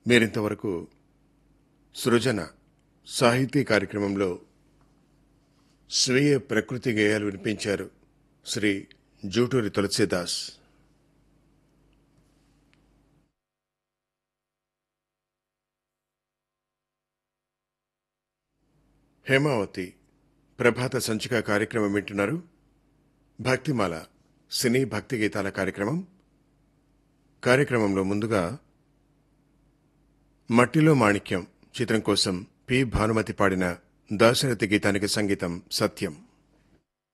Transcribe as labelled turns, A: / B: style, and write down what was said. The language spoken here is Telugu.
A: మీరింతవరకు సృజన సాహితీ కార్యక్రమంలో స్వీయ ప్రకృతి గేయాలు వినిపించారు శ్రీ జూటూరి తులసీదాస్ హేమావతి ప్రభాత సంచిక కార్యక్రమం వింటున్నారు భక్తిమాల సినీ భక్తి గీతాల కార్యక్రమం కార్యక్రమంలో ముందుగా మట్టిలో మాణిక్యం చిత్రం కోసం పి భానుమతి పాడిన దాశరథి గీతానికి సంగీతం సత్యం